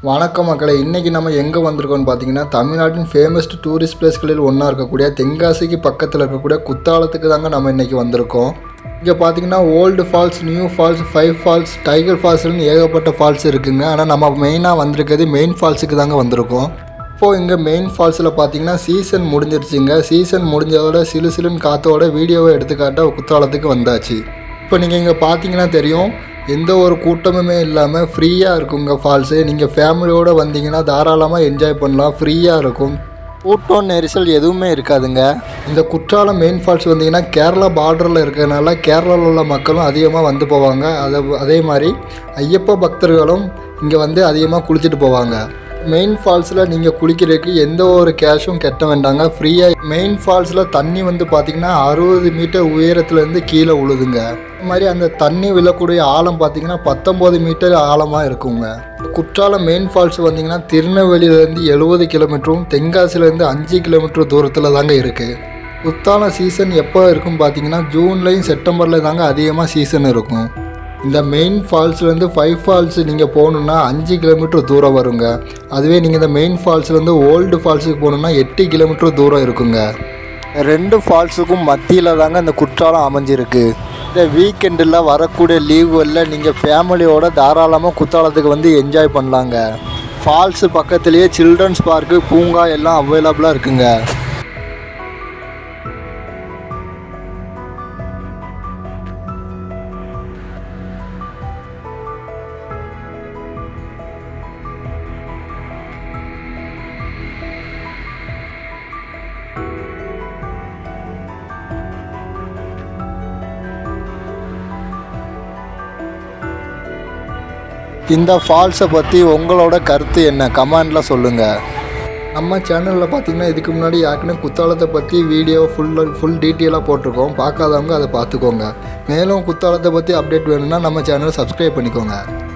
வணக்கம் மக்களை இன்றைக்கி நம்ம எங்கே வந்திருக்கோம்னு பார்த்தீங்கன்னா தமிழ்நாட்டின் ஃபேமஸ்ட் டூரிஸ்ட் பிளேஸ்களில் ஒன்றா இருக்கக்கூடிய தென்காசிக்கு பக்கத்தில் இருக்கக்கூடிய குத்தாலத்துக்கு தாங்க நம்ம இன்றைக்கி வந்திருக்கோம் இங்கே பார்த்தீங்கன்னா old falls new falls five falls tiger ஃபால்ஸ்னு ஏகப்பட்ட ஃபால்ஸ் இருக்குங்க ஆனால் நம்ம மெயினாக வந்திருக்கிறது மெயின் ஃபால்ஸுக்கு தாங்க வந்திருக்கோம் இப்போது இங்கே மெயின் ஃபால்ஸில் பார்த்தீங்கன்னா சீசன் முடிஞ்சிருச்சுங்க சீசன் முடிஞ்சதோட சிலு சிலுன்னு காற்றோட வீடியோவை எடுத்துக்காட்ட குத்தாலத்துக்கு வந்தாச்சு இப்போ நீங்கள் இங்கே பார்த்தீங்கன்னா தெரியும் எந்த ஒரு கூட்டமுமே இல்லாமல் ஃப்ரீயாக இருக்குங்க ஃபால்ஸு நீங்கள் ஃபேமிலியோடு வந்தீங்கன்னா தாராளமாக என்ஜாய் பண்ணலாம் ஃப்ரீயாக இருக்கும் கூட்டம் நெரிசல் எதுவுமே இருக்காதுங்க இந்த குற்றாலம் மெயின் ஃபால்ஸ் வந்தீங்கன்னா கேரளா பார்டரில் இருக்கிறதுனால கேரளாவில் உள்ள மக்களும் அதிகமாக வந்து போவாங்க அதை அதே மாதிரி ஐயப்ப பக்தர்களும் இங்கே வந்து அதிகமாக குளிச்சுட்டு போவாங்க மெயின் ஃபால்ஸில் நீங்கள் குளிக்கிறதுக்கு எந்த ஒரு கேஷும் கட்ட வேண்டாங்க ஃப்ரீயாக மெயின் ஃபால்ஸில் தண்ணி வந்து பார்த்திங்கன்னா அறுபது மீட்டர் உயரத்துலேருந்து கீழே உழுதுங்க அது மாதிரி அந்த தண்ணி விழக்கூடிய ஆழம் பார்த்தீங்கன்னா பத்தொம்போது மீட்டர் ஆழமாக இருக்குங்க குற்றாலம் மெயின் ஃபால்ஸ் வந்தீங்கன்னா திருநெல்வேலியிலேருந்து எழுபது கிலோமீட்டரும் தென்காசிலேருந்து அஞ்சு கிலோமீட்டர் தூரத்தில் தாங்க இருக்குது குத்தாலம் சீசன் எப்போ இருக்கும் பார்த்தீங்கன்னா ஜூன்லேயும் செப்டம்பரில் தாங்க அதிகமாக சீசன் இருக்கும் இந்த மெயின் ஃபால்ஸ்லேருந்து ஃபைவ் ஃபால்ஸ் நீங்கள் போகணுன்னா அஞ்சு கிலோமீட்டர் தூரம் வருங்க அதுவே நீங்கள் இந்த மெயின் ஃபால்ஸ்லேருந்து ஓல்டு ஃபால்ஸுக்கு போகணுன்னா எட்டு கிலோமீட்டர் தூரம் இருக்குங்க ரெண்டு ஃபால்ஸுக்கும் மத்தியில் தாங்க இந்த குற்றாலம் அமைஞ்சிருக்கு இந்த வீக்கெண்டில் வரக்கூடிய லீவுகளில் நீங்கள் ஃபேமிலியோட தாராளமாக குற்றாலத்துக்கு வந்து என்ஜாய் பண்ணலாங்க ஃபால்ஸு பக்கத்துலேயே சில்ட்ரன்ஸ் பார்க்கு பூங்கா எல்லாம் அவைலபிளாக இருக்குங்க இந்த ஃபால்ஸை பற்றி உங்களோட கருத்து என்ன கமெண்டில் சொல்லுங்கள் நம்ம சேனலில் பார்த்தீங்கன்னா இதுக்கு முன்னாடி யாருக்குன்னு குத்தாலத்தை பற்றி வீடியோ ஃபுல் ஃபுல் டீட்டெயிலாக போட்டிருக்கோம் பார்க்காதவங்க அதை பார்த்துக்கோங்க மேலும் குத்தாலத்தை பற்றி அப்டேட் வேணும்னா நம்ம சேனலை சப்ஸ்கிரைப் பண்ணிக்கோங்க